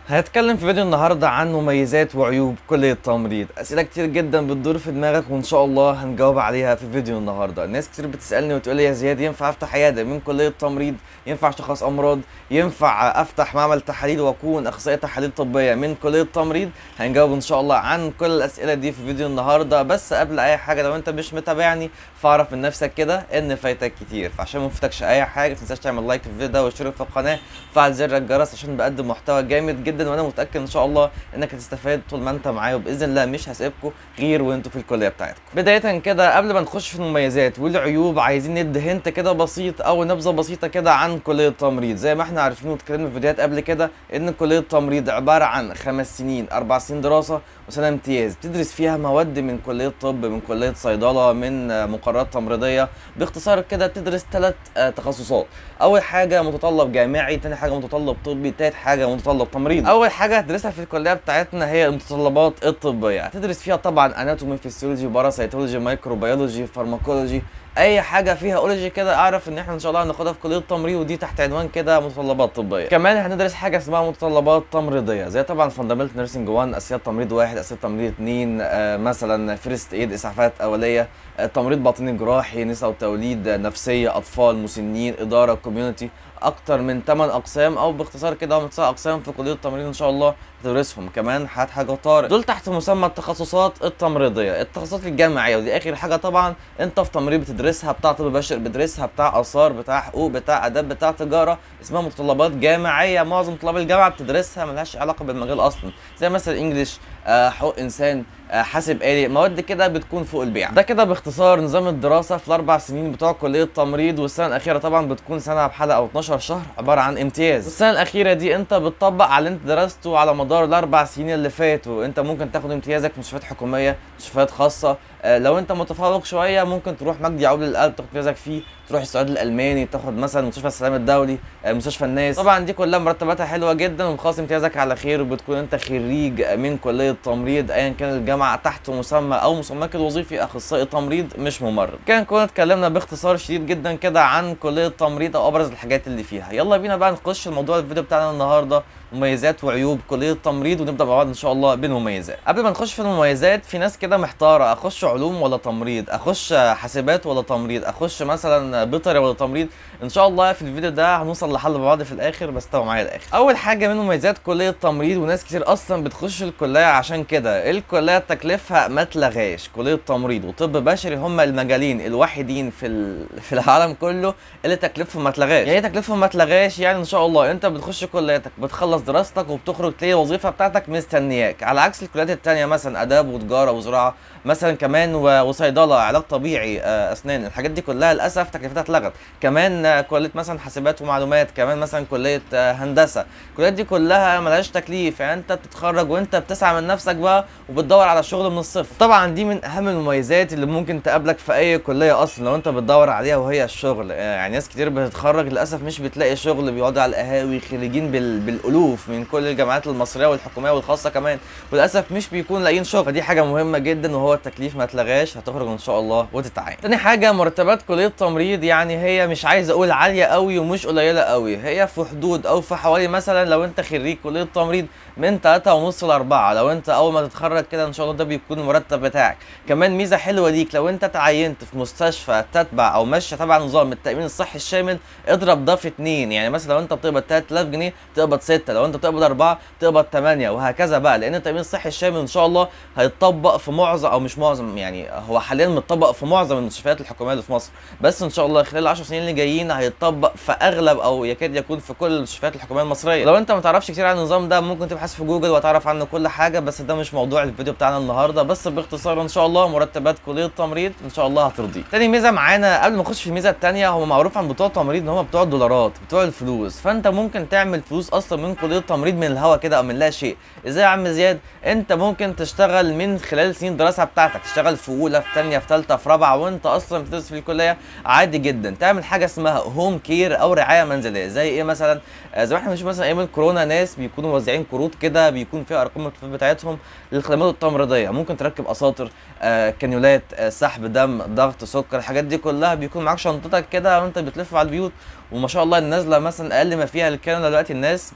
هنتكلم في فيديو النهارده عن مميزات وعيوب كلية التمريض، أسئلة كتير جدا بتدور في دماغك وإن شاء الله هنجاوب عليها في فيديو النهارده، ناس كتير بتسألني وتقول لي يا زياد ينفع أفتح عيادة من كلية التمريض؟ ينفع أشخص أمراض؟ ينفع أفتح معمل تحاليل وأكون أخصائي تحاليل طبية من كلية التمريض؟ هنجاوب إن شاء الله عن كل الأسئلة دي في فيديو النهارده، بس قبل أي حاجة لو أنت مش متابعني فاعرف من نفسك كده إن فايتك كتير، فعشان ما يفوتكش أي حاجة متنساش تعمل لايك في الفيديو ده واشترك في القناة، فعل زر الجرس عشان بقدم محتوى جامد جدا وأنا متأكد إن شاء الله انك هتستفاد طول ما انت معايا وباذن الله مش هسيبكم غير وانتوا في الكليه بتاعتكم بدايه كده قبل ما نخش في المميزات والعيوب عايزين ندي هنت كده بسيط او نبذه بسيطه كده عن كليه التمريض زي ما احنا عارفين واتكلمنا في فيديوهات قبل كده ان كليه التمريض عباره عن خمس سنين اربع سنين دراسه وسنه امتياز بتدرس فيها مواد من كليه طب من كليه صيدله من آه، مقررات تمريضيه باختصار كده بتدرس ثلاث تخصصات اول حاجه متطلب جامعي تاني حاجه متطلب طبي تالت حاجه متطلب تمريض اول حاجه هتدرسها في الكليه بتاعتنا هي المتطلبات الطبيه هتدرس فيها طبعا اناتومي فيسيولوجي باراسيتولوجي مايكروبيولوجي فارماكولوجي اي حاجه فيها اولوجي كده اعرف ان احنا ان شاء الله هناخدها في كليه التمريض ودي تحت عنوان كده متطلبات طبيه كمان هندرس حاجه اسمها متطلبات تمريضيه زي طبعا فاندامنتال نيرسينج 1 اساسيات تمريض واحد اساسيات تمريض اثنين آه مثلا فيرست ايد اسعافات اوليه آه تمريض باطني جراحي نساء وتوليد آه، نفسيه اطفال مسنين اداره كوميونتي اكتر من 8 اقسام او باختصار كده هم 9 اقسام في كليه التمريض ان شاء الله تدرسهم كمان حاجات حاجه طارئ دول تحت مسمى التخصصات التمريضيه التخصصات الجامعيه ودي اخر حاجه طبعا انت في تمريض بتدرسها بتاع طب بشري بتدرسها بتاع اثار بتاع حقوق بتاع اداب بتاع تجاره اسمها متطلبات جامعيه معظم طلاب الجامعه بتدرسها ملهاش علاقه بالمجال اصلا زي مثلا انجليش آه حقوق انسان آه حاسب آلي مواد كده بتكون فوق البيع ده كده باختصار نظام الدراسه في الاربع سنين بتوع كليه التمريض والسنه الاخيره طبعا بتكون سنه بحلقه او 12 شهر عباره عن امتياز والسنه الاخيره دي انت بتطبق على اللي انت درسته على مدار الاربع سنين اللي فاتوا انت ممكن تاخد امتيازك في مستشفيات حكوميه مستشفيات خاصه آه لو انت متفوق شويه ممكن تروح مجدي يعقوب للقلب تاخد امتيازك فيه تروح السعودي الالماني تاخد مثلا مستشفى السلام الدولي آه، مستشفى الناس طبعا دي كلها مرتباتها حلوه جدا وخلاص امتيازك على خير وبتكون انت خريج من كليه تمريض ايا كان الجامعه تحت مسمى او مسماك الوظيفي اخصائي تمريض مش ممرض كان كنا اتكلمنا باختصار شديد جدا كده عن كليه التمريض او ابرز الحاجات اللي فيها يلا بينا بقى نخش الموضوع الفيديو بتاعنا النهارده مميزات وعيوب كليه التمريض ونبدا مع بعض ان شاء الله بالمميزات قبل ما نخش في المميزات في ناس كده محتاره اخش علوم ولا تمريض اخش حاسبات ولا تمريض اخش مثلا بيطري ولا تمريض ان شاء الله في الفيديو ده هنوصل لحل مع بعض في الاخر بس تابعوا معايا الاخر اول حاجه من مميزات كليه التمريض وناس كتير اصلا بتخش الكليه عشان كده الكليه تكلفها ما تلغاش كليه التمريض وطب بشري هم المجالين الوحيدين في ال... في العالم كله اللي تكلفهم ما تلغاش يعني ايه تكلفهم ما تلغاش يعني ان شاء الله انت بتخش كليتك بتخلص دراستك وبتخرج تلاقي الوظيفه بتاعتك مستنياك على عكس الكليات التانية مثلا اداب وتجاره وزراعه مثلا كمان و... وصيدله علاج طبيعي آه، اسنان الحاجات دي كلها للاسف تكلفتها اتلغت كمان آه، كليه مثلا حاسبات ومعلومات كمان مثلا كليه آه، هندسه الكليات دي كلها ملهاش تكليف يعني انت بتتخرج وانت بتسعى من نفسك بقى وبتدور على شغل من الصفر طبعا دي من اهم المميزات اللي ممكن تقابلك في اي كليه اصلا لو انت بتدور عليها وهي الشغل آه، يعني ناس كتير بتتخرج للاسف مش بتلاقي شغل بيقعدوا على القهاوي خريجين بال... بالالوف من كل الجامعات المصريه والحكوميه والخاصه كمان وللاسف مش بيكون لاقيين شغل فدي حاجه مهمه جدا وهو التكليف ما اتلغاش هتخرج ان شاء الله وتتعين تاني حاجه مرتبات كليه التمريض يعني هي مش عايز اقول عاليه قوي ومش قليله قوي هي في حدود او في حوالي مثلا لو انت خريج كليه تمريض من 3 ونص ل 4 لو انت اول ما تتخرج كده ان شاء الله ده بيكون المرتب بتاعك كمان ميزه حلوه ليك لو انت تعينت في مستشفى تتبع او ماشيه تبع نظام التامين الصحي الشامل اضرب ده في 2 يعني مثلا لو انت بتقبض 3000 جنيه تقبض 6 لو انت بتقبض 4 تقبض 8 وهكذا بقى لان التامين الصحي الشامل ان شاء الله هيتطبق في معظم او مش معظم يعني هو حاليا متطبق في معظم المستشفيات الحكوميه اللي في مصر بس ان شاء الله خلال 10 سنين اللي جايين هيتطبق في اغلب او يكاد يكون في كل المستشفيات الحكوميه المصريه لو انت ما تعرفش كتير عن النظام ده ممكن تبحث في جوجل وتعرف عنه كل حاجه بس ده مش موضوع الفيديو بتاعنا النهارده بس باختصار ان شاء الله مرتبات كليه التمريض ان شاء الله هترضيك تاني ميزه معانا قبل ما نخش في الميزه الثانيه هو معروف عن بتوع التمريض ان هم بتوع الدولارات بتوع الفلوس فانت ممكن تعمل فلوس اصلا من كليه التمريض من الهوا كده او من لا شيء ازاي يا عم زياد انت ممكن تشتغل من خلال سنين الدراسه بتاعتك تشتغل في اولى في ثانيه في ثالثه في رابعه وانت اصلا بتدرس في الكليه عادي جدا تعمل حاجه اسمها هوم كير او رعايه منزليه زي ايه مثلا آه، زي ما احنا بنشوف مثلا ايام الكورونا ناس بيكونوا موزعين كروت كده بيكون فيها ارقام التليفون بتاعتهم للخدمات التمريضيه ممكن تركب اساطر آه، كانيولات آه، سحب دم ضغط سكر الحاجات دي كلها بيكون معاك شنطتك كده وانت بتلف على البيوت وما شاء الله النازله مثلا اقل ما فيها الكندا دلوقتي الناس بتضرب ارقام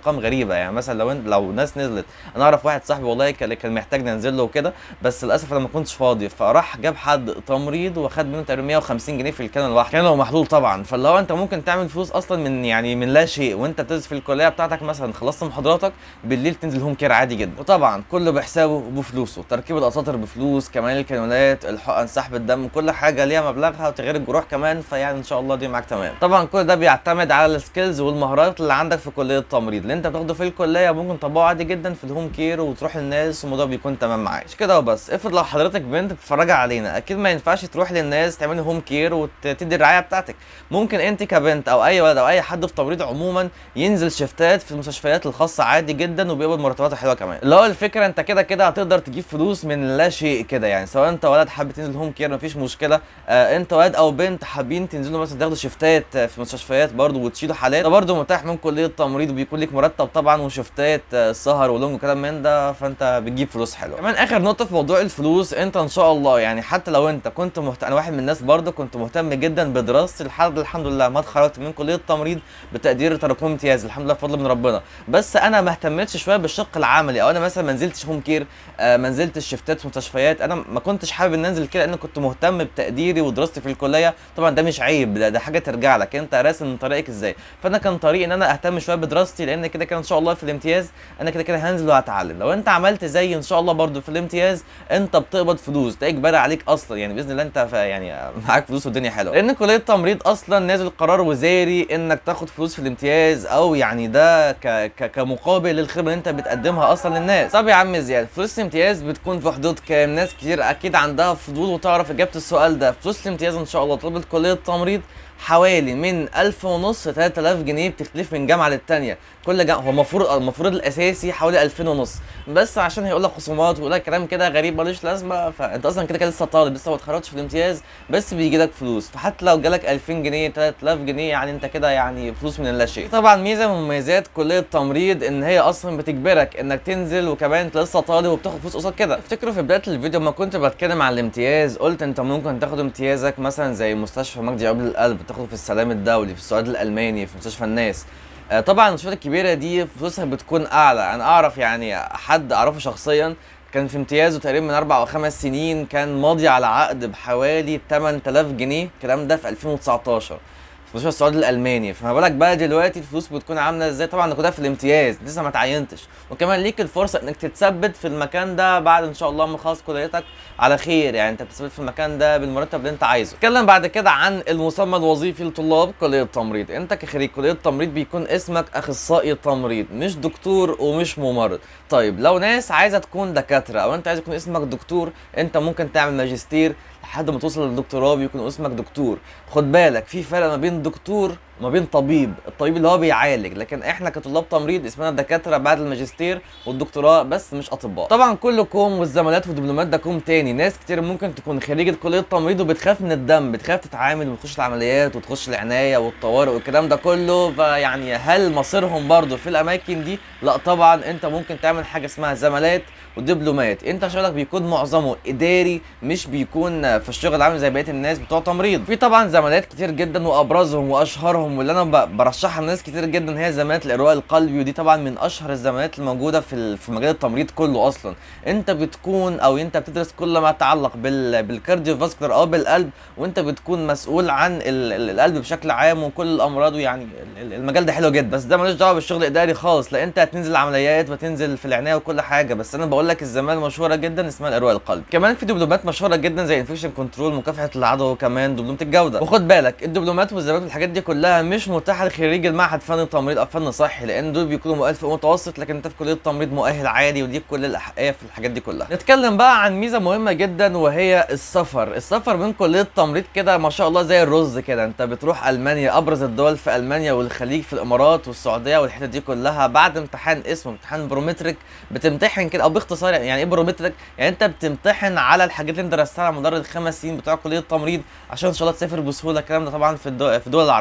ارقام غريبه يعني مثلا لو انت لو ناس نزلت انا اعرف واحد صاحبي والله كان كان محتاج ننزل له وكده بس للاسف انا ما كنتش فاضي فراح جاب حد تمريض وخد منه تقريبا 150 جنيه في الكان الواحد كان هو محلول طبعا فاللي هو انت ممكن تعمل فلوس اصلا من يعني من لا شيء وانت بتدرس في الكليه بتاعتك مثلا خلصت محاضراتك بالليل تنزل هوم كير عادي جدا وطبعا كله بحسابه وبفلوسه تركيب الاساطر بفلوس كمان الكانولات الحقن سحب الدم كل حاجه ليها مبلغها وتغيير الجروح كمان فيعني ان شاء الله دي معاك تمام طبعا كل ده بيعتمد على السكيلز والمهارات اللي عندك في كليه التمريض اللي انت بتاخده في الكليه ممكن تطبقه عادي جدا في الهوم كير وتروح للناس والموضوع بيكون تمام معاك مش كده وبس افرض لو حضرتك بنت بتتفرج علينا اكيد ما ينفعش تروح للناس تعمل هوم كير وتدي الرعايه بتاعتك ممكن انت كبنت او اي ولد او اي حد في تمريض عموما ينزل شفتات في المستشفيات الخاصه عادي جدا وبيقبض مرتبات حلوه كمان اللي هو الفكره انت كده كده هتقدر تجيب فلوس من لا شيء كده يعني سواء انت ولد حابب تنزل هوم كير مفيش مشكله آه انت ولد او بنت حابين تنزلوا مثلا تاخدوا شفتات آه، في مستشفيات برضو وتشيلوا حالات ده برضو متاح من كليه التمريض وبيكون لك مرتب طبعا وشفتات آه، سهر ولونج وكلام من ده فانت بتجيب فلوس حلوه كمان اخر نقطه في موضوع الفلوس انت ان شاء الله يعني حتى لو انت كنت مهتم انا واحد من الناس برضو كنت مهتم جدا بدراستي لحد الحمد لله ما اتخرجت من كليه التمريض بتقدير تراكمي امتياز الحمد لله بفضل من ربنا بس انا ما اهتمتش شويه بالشق العملي او انا مثلا ما نزلتش هوم كير آه ما نزلتش شفتات في مستشفيات انا ما كنتش حابب ان انزل كده لان كنت مهتم بتقديري ودراستي في الكليه طبعا ده مش عيب ده, ده حاجه ترجع لك انت راسم طريقك ازاي فانا كان طريقي ان انا اهتم شويه بدراستي لان كده كده ان شاء الله في الامتياز انا كده كده هنزل وهتعلم لو انت عملت زي ان شاء الله برضو في الامتياز انت بتقبض فلوس ده اجباري عليك اصلا يعني باذن الله انت ف- يعني معاك فلوس والدنيا حلوه لان كليه التمريض اصلا نازل قرار وزاري انك تاخد فلوس في الامتياز او يعني ده ك... ك... كمقابل للخدمه اللي انت بتقدمها اصلا للناس طب يا عم زياد فلوس الامتياز بتكون في حدود كام ناس كتير اكيد عندها فضول وتعرف اجابه السؤال ده فلوس الامتياز ان شاء الله طلبه كليه التمريض حوالي من 1000 ونص ل 3000 جنيه بتختلف من جامعه للتانيه كل جامعه هو المفروض المفروض الاساسي حوالي 2000 ونص بس عشان هيقول لك خصومات ويقول لك كلام كده غريب ملوش لازمه فانت اصلا كده كده لسه طالب لسه ما اتخرجتش في الامتياز بس بيجي لك فلوس فحتى لو جالك 2000 جنيه 3000 جنيه يعني انت كده يعني فلوس من لا شيء طبعا ميزه من مميزات كليه التمريض ان هي اصلا بتجبرك انك تنزل وكمان انت لسه طالب وبتاخد فلوس قصاد كده افتكروا في بدايه الفيديو لما كنت بتكلم عن الامتياز قلت انت ممكن تاخد امتيازك مثلا زي مستشفى مجدي يعقوب للقلب تاخده في السلام الدولي في السعودي الالماني في مستشفى الناس آه، طبعا المستشفيات الكبيره دي فلوسها بتكون اعلى انا اعرف يعني حد اعرفه شخصيا كان في امتيازه تقريبا من اربع او خمس سنين كان ماضي على عقد بحوالي 8000 جنيه الكلام ده في 2019 في مستشفى السعودي الالماني فما بالك بقى دلوقتي الفلوس بتكون عامله ازاي طبعا انك ده في الامتياز لسه ما تعينتش وكمان ليك الفرصه انك تتثبت في المكان ده بعد ان شاء الله ما خلص كليتك على خير يعني انت بتثبت في المكان ده بالمرتب اللي انت عايزه اتكلم بعد كده عن المسمى الوظيفي لطلاب كليه التمريض انت كخريج كليه التمريض بيكون اسمك اخصائي تمريض مش دكتور ومش ممرض طيب لو ناس عايزه تكون دكاتره او انت عايز يكون اسمك دكتور انت ممكن تعمل ماجستير لحد ما توصل للدكتوراه بيكون اسمك دكتور خد بالك في فرق ما بين دكتور وما بين طبيب الطبيب اللي هو بيعالج لكن احنا كطلاب تمريض اسمنا دكاتره بعد الماجستير والدكتوراه بس مش اطباء طبعا كل كوم والزمالات والدبلومات ده كوم تاني ناس كتير ممكن تكون خريجه كليه تمريض وبتخاف من الدم بتخاف تتعامل وتخش العمليات وتخش العنايه والطوارئ والكلام ده كله فيعني هل مصيرهم برضو في الاماكن دي لا طبعا انت ممكن تعمل حاجه اسمها زمالات ودبلومات انت شغلك بيكون معظمه اداري مش بيكون في الشغل عامل زي بقيه الناس بتوع تمريض في طبعا زمالات كتير جدا وابرزهم واشهرهم واللي انا ب- برشحها لناس كتير جدا هي زمالات الارواء القلبي ودي طبعا من اشهر الزمالات الموجوده في ال- في مجال التمريض كله اصلا انت بتكون او انت بتدرس كل ما يتعلق بال بالكارديو فاسكولار او بالقلب وانت بتكون مسؤول عن ال- ال- القلب بشكل عام وكل الامراض ويعني ال- ال- المجال ده حلو جدا بس ده ملوش دعوه بالشغل الاداري خالص لا انت هتنزل عمليات وتنزل في العنايه وكل حاجه بس انا بقول لك الزماله مشهوره جدا اسمها الارواء القلب كمان في دبلومات مشهوره جدا زي انفكشن كنترول مكافحه العدوى وكمان دبلومه الجوده وخد بالك الدبلومات والزمالات والحاجات دي كلها مش متاحه لخريج المعهد فني تمريض او فن صحي لان دول بيكونوا مؤهل في متوسط لكن انت في كليه التمريض مؤهل عادي ودي كل الاحقيه في الحاجات دي كلها نتكلم بقى عن ميزه مهمه جدا وهي السفر السفر من كليه التمريض كده ما شاء الله زي الرز كده انت بتروح المانيا ابرز الدول في المانيا والخليج في الامارات والسعوديه والحتت دي كلها بعد امتحان اسمه امتحان برومتريك بتمتحن كده او باختصار يعني يعني ايه برومتريك يعني انت بتمتحن على الحاجات اللي انت درستها على مدار الخمس سنين بتوع كليه التمريض عشان ان شاء الله تسافر بسهوله الكلام ده طبعا في الدول في الدول العربيه لكن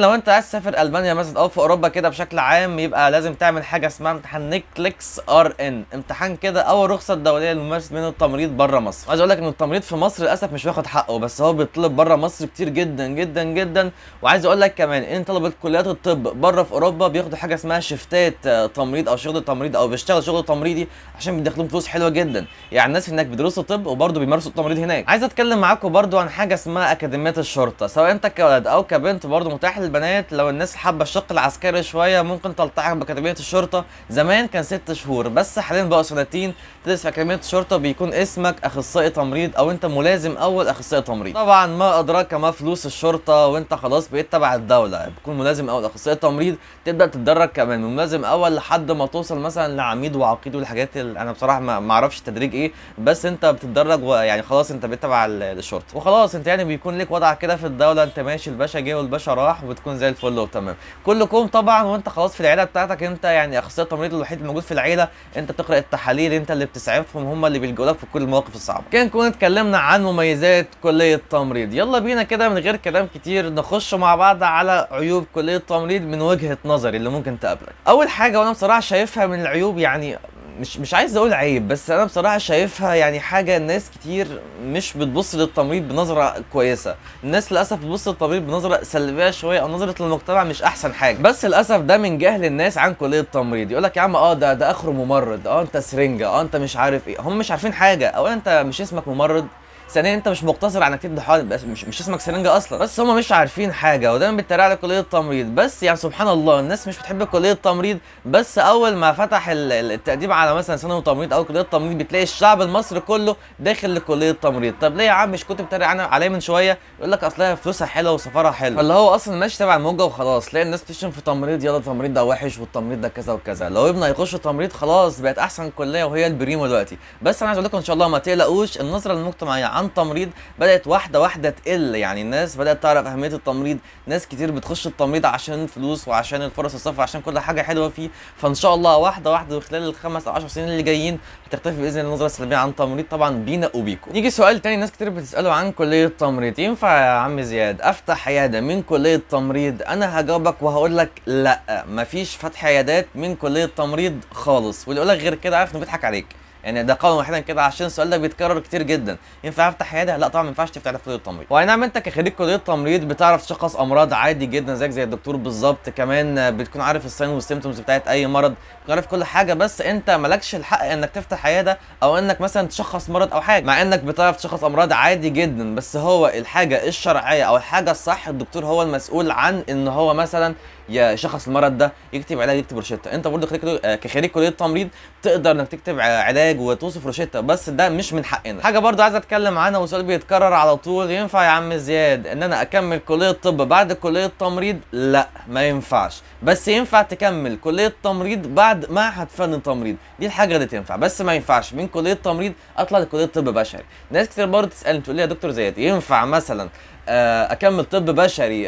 لو انت عايز تسافر المانيا مثلا او في اوروبا كده بشكل عام يبقى لازم تعمل حاجه اسمها امتحان نيكليكس ار ان امتحان كده او الرخصه الدوليه للممارسه من التمريض بره مصر عايز اقول لك ان التمريض في مصر للاسف مش واخد حقه بس هو بيطلب بره مصر كتير جدا جدا جدا وعايز اقول لك كمان ان طلبه كليات الطب بره في اوروبا بياخدوا حاجه اسمها شيفتات آه، تمريض او شغل تمريض او بيشتغل شغل تمريضي عشان بيدخلهم فلوس حلوه جدا يعني الناس هناك بيدرسوا طب وبرضه بيمارسوا التمريض هناك عايز اتكلم معاكم برضه عن حاجه اسمها اكاديميات الشرطه سواء انت كولد او كبنت برضه متاح للبنات لو الناس حابه الشق العسكري شويه ممكن تلتحق باكاديميه الشرطه زمان كان ست شهور بس حاليا بقى سنتين تدرس في اكاديميه الشرطه بيكون اسمك اخصائي تمريض او انت ملازم اول اخصائي تمريض طبعا ما ادراك ما فلوس الشرطه وانت خلاص بقيت تبع الدوله بتكون ملازم اول اخصائي تمريض تبدا تتدرج كمان من ملازم اول لحد ما توصل مثلا لعميد وعقيد والحاجات اللي انا بصراحه ما ما اعرفش التدريج ايه بس انت بتتدرج ويعني خلاص انت بقيت تبع ال- الشرطه وخلاص انت يعني بيكون لك وضعك كده في الدوله انت ماشي الباشا جه والباشا راح وبتكون زي الفل وتمام كلكم طبعا وانت خلاص في العيله بتاعتك انت يعني اخصائي التمريض الوحيد الموجود في العيله انت بتقرا التحاليل انت اللي بتسعفهم هم اللي بيلجوا لك في كل المواقف الصعبه كان نكون اتكلمنا عن مميزات كليه التمريض يلا بينا كده من غير كلام كتير نخش مع بعض على عيوب كليه التمريض من وجهه نظري اللي ممكن تقابلك اول حاجه وانا بصراحه شايفها من العيوب يعني مش مش عايز اقول عيب بس انا بصراحه شايفها يعني حاجه ناس كتير مش بتبص للتمريض بنظره كويسه الناس للاسف بتبص للتمريض بنظره سلبيه شويه او نظره للمجتمع مش احسن حاجه بس للاسف ده من جهل الناس عن كليه التمريض يقول لك يا عم اه ده ده اخره ممرض اه انت سرنجه اه انت مش عارف ايه هم مش عارفين حاجه او انت مش اسمك ممرض ثانيا انت مش مقتصر على انك تدي حقن بس مش, مش اسمك سرنجه اصلا بس هم مش عارفين حاجه ودايما بيتريقوا على كليه التمريض بس يعني سبحان الله الناس مش بتحب كليه التمريض بس اول ما فتح ال- ال- التقديم على مثلا ثانوي تمريض او كليه التمريض بتلاقي الشعب المصري كله داخل لكليه التمريض طب ليه يا عم مش كنت بتتريق عنها- عليا من شويه يقول لك اصلها فلوسها حلوه وسفرها حلو فاللي هو اصلا ماشي تبع الموجه وخلاص تلاقي الناس بتشتم في تمريض يلا التمريض ده وحش والتمريض ده كذا وكذا لو ابني هيخش تمريض خلاص بقت احسن كليه وهي البريمو دلوقتي بس انا عايز اقول لكم ان شاء الله ما تقلقوش النظره المجتمعيه عن تمريض بدات واحده واحده تقل يعني الناس بدات تعرف اهميه التمريض ناس كتير بتخش التمريض عشان الفلوس وعشان الفرص السفر عشان كل حاجه حلوه فيه فان شاء الله واحده واحده خلال الخمس او 10 سنين اللي جايين هتختفي باذن الله النظره السلبيه عن التمريض طبعا بينا وبيكم نيجي سؤال تاني ناس كتير بتساله عن كليه التمريض ينفع يا عم زياد افتح عياده من كليه التمريض انا هجاوبك وهقول لك لا مفيش فتح عيادات من كليه التمريض خالص واللي يقول لك غير كده عارف انه بيضحك عليك يعني ده قولا واحدا كده عشان السؤال ده بيتكرر كتير جدا ينفع افتح عياده لا طبعا ما ينفعش تفتح عياده في كليه التمريض واي نعم انت كخريج كليه التمريض بتعرف تشخص امراض عادي جدا زيك زي الدكتور بالظبط كمان آه، بتكون عارف الساين والسيمتومز بتاعت اي مرض بتكون عارف كل حاجه بس انت مالكش الحق انك تفتح عياده او انك مثلا تشخص مرض او حاجه مع انك بتعرف تشخص امراض عادي جدا بس هو الحاجه الشرعيه او الحاجه الصح الدكتور هو المسؤول عن ان هو مثلا يشخص المرض ده يكتب علاج يكتب روشته انت برضه خريج آه، كخريج كليه التمريض تقدر انك تكتب ع- علاج وتوصف روشته بس ده مش من حقنا حاجه برضه عايز اتكلم عنها وسؤال بيتكرر على طول ينفع يا عم زياد ان انا اكمل كليه طب بعد كليه تمريض لا ما ينفعش بس ينفع تكمل كليه تمريض بعد معهد فن تمريض دي الحاجه اللي تنفع بس ما ينفعش من كليه تمريض اطلع لكليه طب بشري ناس كتير برضه تسالني تقول لي يا دكتور زياد ينفع مثلا آه، اكمل طب بشري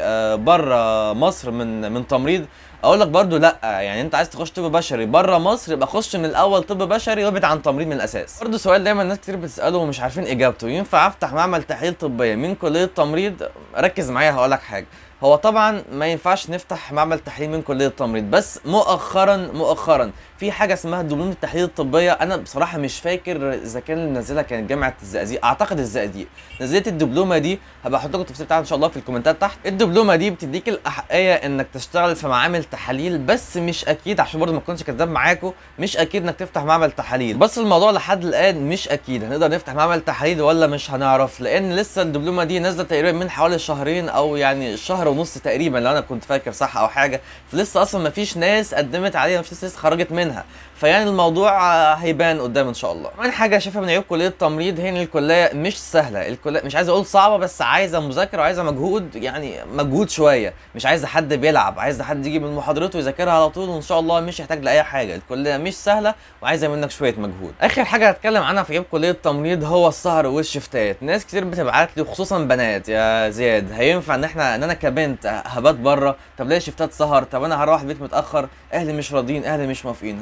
بره مصر من من تمريض اقول لك برضو لا يعني انت عايز تخش طب بشري بره مصر يبقى خش من الاول طب بشري وابعد عن تمريض من الاساس برضو سؤال دايما ناس كتير بتساله ومش عارفين اجابته ينفع افتح معمل تحليل طبيه من كليه تمريض ركز معايا هقول لك حاجه هو طبعا ما ينفعش نفتح معمل تحليل من كليه التمريض بس مؤخرا مؤخرا في حاجه اسمها دبلوم التحليل الطبيه انا بصراحه مش فاكر اذا كان اللي منزلها كانت جامعه الزقازيق اعتقد الزقازيق نزلت الدبلومه دي هبقى احط لكم التفسير بتاعها ان شاء الله في الكومنتات تحت الدبلومه دي بتديك الاحقيه انك تشتغل في معامل تحاليل بس مش اكيد عشان برضه ما اكونش كذاب معاكم مش اكيد انك تفتح معمل تحاليل بس الموضوع لحد الان مش اكيد هنقدر نفتح معمل تحاليل ولا مش هنعرف لان لسه الدبلومه دي نازله تقريبا من حوالي شهرين او يعني شهر ونص تقريبا لو انا كنت فاكر صح او حاجه فلسه اصلا ما فيش ناس قدمت عليها مفيش ناس لسه خرجت منها فيعني الموضوع آه، هيبان قدام ان شاء الله كمان حاجه شايفها من عيوب كليه التمريض هي ان الكليه مش سهله الكليه مش عايز اقول صعبه بس عايزه مذاكره وعايزه مجهود يعني مجهود شويه مش عايزه حد بيلعب عايزه حد يجي من محاضرته ويذاكرها على طول وان شاء الله مش يحتاج لاي حاجه الكليه مش سهله وعايزه منك شويه مجهود اخر حاجه هتكلم عنها في عيوب كليه التمريض هو السهر والشفتات ناس كتير بتبعت لي وخصوصا بنات يا زياد هينفع ان احنا ان انا كبنت هبات بره طب ليه شفتات سهر طب انا هروح البيت متاخر اهلي مش راضيين اهلي مش موافقين هقول لك حاجه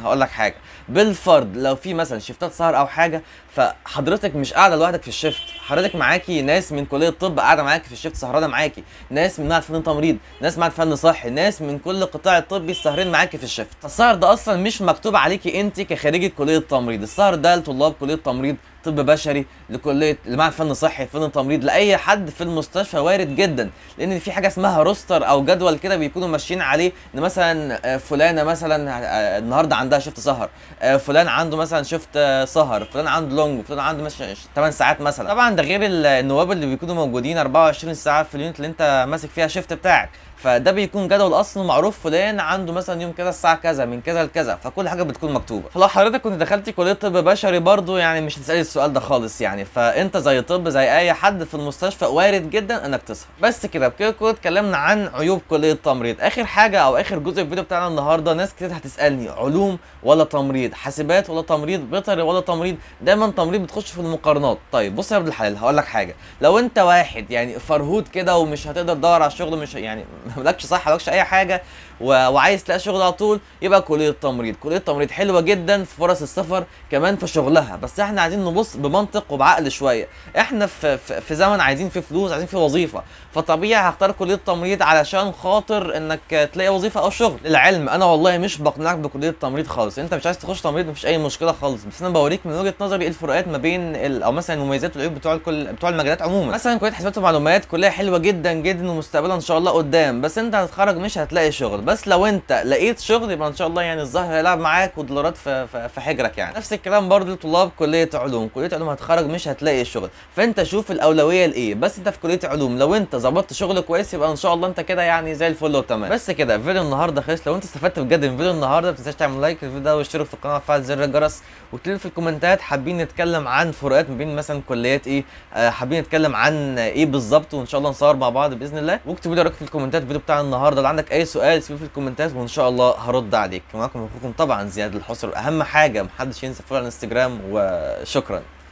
حاجه بالفرض لو في مثلا شيفتات سهر او حاجه فحضرتك مش قاعده لوحدك في الشيفت حضرتك معاكي ناس من كليه الطب قاعده معاكي في الشيفت سهرانه معاكي ناس من معهد فن تمريض ناس معهد فن صحي ناس من كل قطاع الطبي سهرين معاكي في الشيفت فالسهر ده اصلا مش مكتوب عليكي انت كخريجه كليه تمريض السهر ده لطلاب كليه تمريض طب بشري لكليه لمعهد فن صحي فن تمريض لاي حد في المستشفى وارد جدا لان في حاجه اسمها روستر او جدول كده بيكونوا ماشيين عليه ان مثلا آه، فلانه مثلا آه، النهارده عندها شيفت سهر آه، فلان عنده مثلا شيفت آه، سهر فلان عنده لونج فلان عنده مثلا 8 ساعات مثلا طبعا ده غير ال- النواب اللي بيكونوا موجودين 24 ساعه في اليونت اللي انت ماسك فيها شيفت بتاعك فده بيكون جدول اصلا معروف فلان عنده مثلا يوم كذا الساعه كذا من كذا لكذا فكل حاجه بتكون مكتوبه فلو حضرتك كنت دخلتي كليه طب بشري برضو يعني مش هتسالي السؤال ده خالص يعني فانت زي طب زي اي حد في المستشفى وارد جدا انك تسهر بس كده بكده كده اتكلمنا عن عيوب كليه التمريض اخر حاجه او اخر جزء في الفيديو بتاعنا النهارده ناس كتير هتسالني علوم ولا تمريض حاسبات ولا تمريض بيطري ولا تمريض دايما تمريض بتخش في المقارنات طيب بص يا ابن الحلال هقول لك حاجه لو انت واحد يعني فرهود كده ومش هتقدر تدور على الشغل مش يعني مالكش صح مالكش اي حاجه و... وعايز تلاقي شغل على طول يبقى كليه التمريض كليه التمريض حلوه جدا في فرص السفر كمان في شغلها بس احنا عايزين نبص بمنطق وبعقل شويه احنا في في, في زمن عايزين فيه فلوس عايزين فيه وظيفه فطبيعي هختار كليه التمريض علشان خاطر انك تلاقي وظيفه او شغل للعلم انا والله مش بقنعك بكليه التمريض خالص انت مش عايز تخش تمريض مفيش اي مشكله خالص بس انا بوريك من وجهه نظري ايه الفروقات ما بين ال... او مثلا المميزات والعيوب بتوع الكل بتوع المجالات عموما مثلا كليه حسابات ومعلومات كليه حلوه جدا جدا ومستقبلها ان شاء الله قدام بس انت هتتخرج مش هتلاقي شغل بس لو انت لقيت شغل يبقى ان شاء الله يعني الظاهر هيلعب معاك ودولارات في, في, في حجرك يعني نفس الكلام برضه لطلاب كليه علوم كليه علوم هتخرج مش هتلاقي شغل فانت شوف الاولويه لايه بس انت في كليه علوم لو انت ظبطت شغل كويس يبقى ان شاء الله انت كده يعني زي الفل وتمام بس كده فيديو النهارده خلص لو انت استفدت بجد من فيديو النهارده ما تنساش تعمل لايك للفيديو ده واشترك في القناه وتفعل زر الجرس وتكتب في الكومنتات حابين نتكلم عن فروقات ما بين مثلا كليات ايه آه حابين نتكلم عن ايه بالظبط وان شاء الله نصور مع بعض باذن الله واكتبوا لي رايك في الكومنتات الفيديو بتاع النهارده لو عندك اي سؤال سيبه في الكومنتات وان شاء الله هرد عليك معاكم اخوكم طبعا زياد الحصر اهم حاجه محدش ينسى فولو على الانستجرام وشكرا